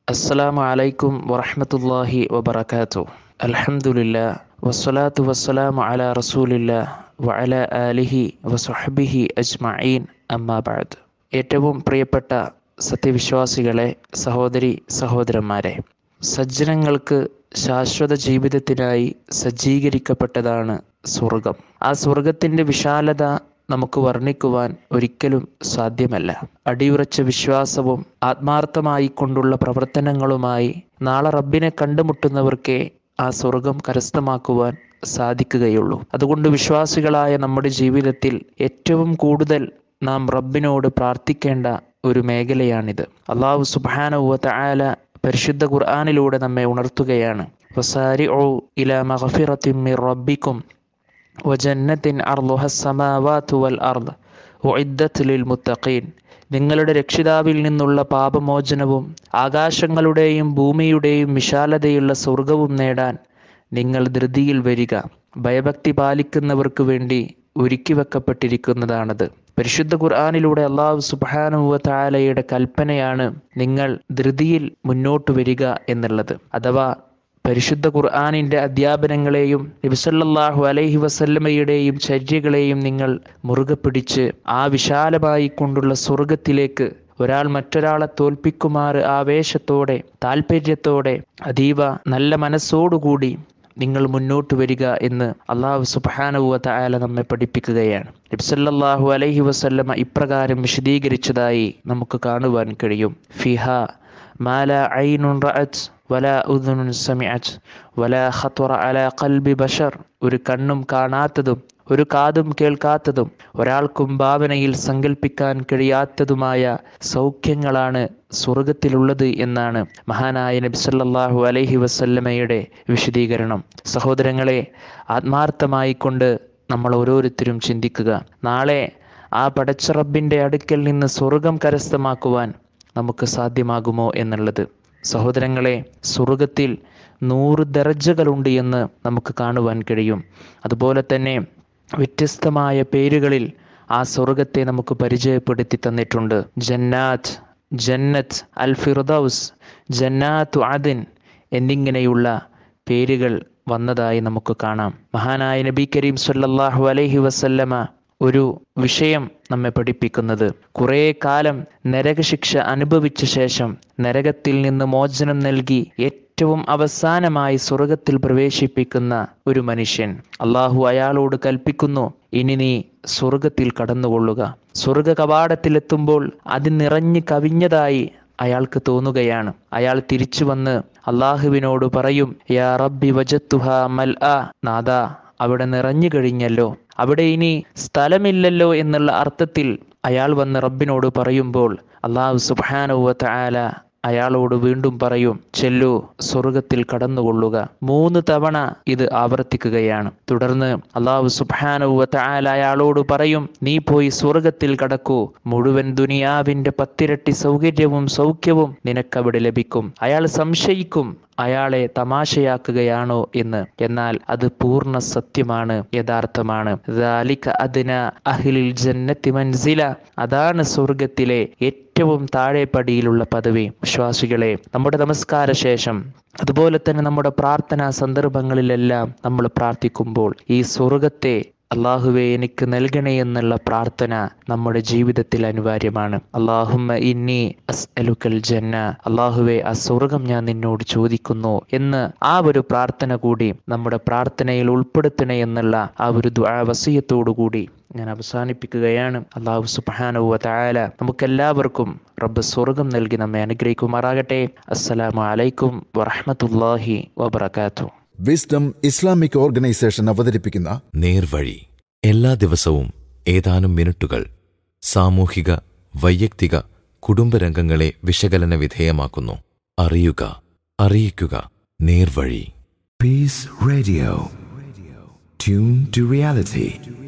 അസ്സലാമു അലൈക്കും വറഹ്മത്തുള്ളാഹി വബറകാതുഹു അൽഹംദുലില്ലാ വസ്സലാത്തു വസ്സലാമു അലാ റസൂലില്ലാ വഅല ആലിഹി വസുഹബിഹി അജ്മഈൻ അമ്മാ ബഅദ് ഏറ്റവും പ്രിയപ്പെട്ട സത്യവിശ്വാസികളെ സഹോദരി സഹോദരന്മാരെ സജ്ജനങ്ങൾക്ക് ശാശ്വത ജീവിതത്തിനായി സജ്ജീകരിക്കപ്പെട്ടതാണ് സ്വർഗം ആ സ്വർഗത്തിൻ്റെ വിശാലത നമുക്ക് വർണ്ണിക്കുവാൻ ഒരിക്കലും സാധ്യമല്ല അടിയുറച്ച വിശ്വാസവും ആത്മാർത്ഥമായി കൊണ്ടുള്ള പ്രവർത്തനങ്ങളുമായി നാളെ റബ്ബിനെ കണ്ടുമുട്ടുന്നവർക്കേ ആ സ്വർഗം കരസ്ഥമാക്കുവാൻ സാധിക്കുകയുള്ളൂ അതുകൊണ്ട് വിശ്വാസികളായ നമ്മുടെ ജീവിതത്തിൽ ഏറ്റവും കൂടുതൽ നാം റബ്ബിനോട് പ്രാർത്ഥിക്കേണ്ട ഒരു മേഖലയാണിത് അള്ളാഹു സുബാനുവ ആല പരിശുദ്ധ ഖുർആാനിലൂടെ നമ്മെ ഉണർത്തുകയാണ് വസാരിഉ ഇലാ മഗ്ഫിറത്തിൻ മിർ റബ്ബിക്കും വജന്നത്തിൻ അർലുഹസമാവാത്തു വൽ അർദ് ഉഇദ്ദത്ത് ലിൽ മുത്തഖീൻ നിങ്ങളുടെ രക്ഷിതാവിൽ നിന്നുള്ള പാപമോചനവും ആകാശങ്ങളുടെയും ഭൂമിയുടെയും വിശാലതയുള്ള സ്വർഗവും നേടാൻ നിങ്ങൾ ധൃതിയിൽ വരിക ഭയഭക്തി പാലിക്കുന്നവർക്ക് വേണ്ടി ഒരുക്കി വെക്കപ്പെട്ടിരിക്കുന്നതാണത് പരിശുദ്ധ ഖുർആാനിലൂടെ അള്ളാഹു സുബാനുവ താലയുടെ കൽപ്പനയാണ് നിങ്ങൾ ധൃതിയിൽ മുന്നോട്ട് വരിക എന്നുള്ളത് അഥവാ പരിശുദ്ധ ഖുർആാനിൻ്റെ അധ്യാപനങ്ങളെയും നബിസല്ലാഹു അലൈഹി വസല്ലമയുടെയും ചര്യകളെയും നിങ്ങൾ മുറുകെ പിടിച്ച് ആ വിശാലമായി കൊണ്ടുള്ള സ്വർഗത്തിലേക്ക് ഒരാൾ മറ്റൊരാളെ തോൽപ്പിക്കുമാറ് ആവേശത്തോടെ താല്പര്യത്തോടെ അതീവ നല്ല മനസ്സോടുകൂടി നിങ്ങൾ മുന്നോട്ട് വരിക എന്ന് അള്ളാഹു സുബാനുവ തായാല നമ്മെ പഠിപ്പിക്കുകയാണ് നബ്സല്ലാഹു അലൈഹി വസല്ലമ ഇപ്രകാരം വിശദീകരിച്ചതായി നമുക്ക് കാണുവാൻ കഴിയും ഫിഹ മാല ഐനുൻ റഅത്ത് വല ഉദുനുൻ സമിഅത്ത് വല ഖത്വറ അല ഖൽബി ബഷർ ഒരു കണ്ണും കാണാത്തതും ഒരു കാതും കേൾക്കാത്തതും ഒരാൾക്കും ഭാവനയിൽ സങ്കല്പിക്കാൻ കഴിയാത്തതുമായ സൗഖ്യങ്ങളാണ് സ്വർഗത്തിലുള്ളത് എന്നാണ് മഹാനായ നബി സല്ലല്ലാഹു അലൈഹി വസല്ലമയുടെ വിശദീകരണം സഹോദരങ്ങളെ ആത്മാർത്ഥമായി കൊണ്ട് നമ്മൾ ഓരോരുത്തരും ചിന്തിക്കുക നാളെ ആ പടച്ചറബിൻ്റെ അടുക്കൽ നിന്ന് സ്വർഗം കരസ്ഥമാക്കുവാൻ നമുക്ക് സാധ്യമാകുമോ എന്നുള്ളത് സഹോദരങ്ങളെ സ്വർഗത്തിൽ നൂറ് ദർജകളുണ്ട് എന്ന് നമുക്ക് കാണുവാൻ കഴിയും അതുപോലെ തന്നെ വ്യത്യസ്തമായ പേരുകളിൽ ആ സ്വർഗത്തെ നമുക്ക് പരിചയപ്പെടുത്തി തന്നിട്ടുണ്ട് ജന്നാത്ത് ജന്നത്ത് അൽ ഫിർദൌസ് ജന്നാത്തു അദിൻ എന്നിങ്ങനെയുള്ള പേരുകൾ വന്നതായി നമുക്ക് കാണാം മഹാനായ നബി കരീം സല്ലല്ലാഹു അലൈഹി വസല്ലമ ഒരു വിഷയം നമ്മെ പഠിപ്പിക്കുന്നത് കുറേ കാലം നരകശിക്ഷ അനുഭവിച്ച ശേഷം നരകത്തിൽ നിന്ന് മോചനം നൽകി ഏറ്റവും അവസാനമായി സ്വർഗത്തിൽ പ്രവേശിപ്പിക്കുന്ന ഒരു മനുഷ്യൻ അള്ളാഹു അയാളോട് കൽപ്പിക്കുന്നു ഇനി നീ സ്വർഗത്തിൽ കടന്നുകൊള്ളുക സ്വർഗ കവാടത്തിലെത്തുമ്പോൾ അത് നിറഞ്ഞു കവിഞ്ഞതായി അയാൾക്ക് തോന്നുകയാണ് അയാൾ തിരിച്ചു വന്ന് അള്ളാഹുവിനോട് പറയും യാ റബ്ബി വജത്തുഹ മൽ ആ നാദ അവിടെ നിറഞ്ഞു കഴിഞ്ഞല്ലോ അവിടെ ഇനി സ്ഥലമില്ലല്ലോ എന്നുള്ള അർത്ഥത്തിൽ അയാൾ വന്ന് റബ്ബിനോട് പറയുമ്പോൾ അള്ളാഹു സുബാനുവത്ത ആല അയാളോട് വീണ്ടും പറയും ചെല്ലു സ്വർഗത്തിൽ കടന്നുകൊള്ളുക മൂന്ന് തവണ ഇത് ആവർത്തിക്കുകയാണ് തുടർന്ന് അള്ളാഹു സുബാനുവത്ത ആല അയാളോട് പറയും നീ പോയി സ്വർഗത്തിൽ കടക്കൂ മുഴുവൻ ദുനിയാവിന്റെ പത്തിരട്ടി സൗകര്യവും സൗഖ്യവും നിനക്കവിടെ ലഭിക്കും അയാൾ സംശയിക്കും അയാളെ തമാശയാക്കുകയാണോ എന്ന് എന്നാൽ അത് പൂർണ്ണ സത്യമാണ് യഥാർത്ഥമാണ് അതിന അഹിലിൽ ജന്നത്തി മൻസില അതാണ് സ്വർഗത്തിലെ ഏറ്റവും താഴെപ്പടിയിലുള്ള പദവി വിശ്വാസികളെ നമ്മുടെ നമസ്കാര ശേഷം അതുപോലെ തന്നെ നമ്മുടെ പ്രാർത്ഥനാ സന്ദർഭങ്ങളിലെല്ലാം നമ്മൾ പ്രാർത്ഥിക്കുമ്പോൾ ഈ സ്വർഗത്തെ അള്ളാഹുവെ എനിക്ക് നൽകണേ എന്നുള്ള പ്രാർത്ഥന നമ്മുടെ ജീവിതത്തിൽ അനിവാര്യമാണ് അള്ളാഹുമ്മ ഇന്നി അസ്അലുക്കൽ ജന്ന അള്ളാഹുവെ ആ സ്വർഗം ഞാൻ നിന്നോട് ചോദിക്കുന്നു എന്ന് ആ ഒരു പ്രാർത്ഥന കൂടി നമ്മുടെ പ്രാർത്ഥനയിൽ ഉൾപ്പെടുത്തണേ എന്നുള്ള ആ ഒരു വസീയത്തോടു കൂടി ഞാൻ അവസാനിപ്പിക്കുകയാണ് അള്ളാഹു സുബാനുവ തായാല നമുക്കെല്ലാവർക്കും റബ്ബ് സ്വർഗം നൽകി നമ്മെ അനുഗ്രഹിക്കുമാറാകട്ടെ അസ്സലാമു അലൈക്കും വറഹമത്തല്ലാഹി വബർക്കാത്തു വിസ്ഡം ഇസ്ലാമിക് ഓർഗനൈസേഷൻ അവതരിപ്പിക്കുന്ന നേർവഴി എല്ലാ ദിവസവും ഏതാനും മിനിറ്റുകൾ സാമൂഹിക വൈയക്തിക കുടുംബരംഗങ്ങളെ വിശകലന വിധേയമാക്കുന്നു അറിയുക അറിയിക്കുക നേർവഴി Peace Radio. Tune to reality.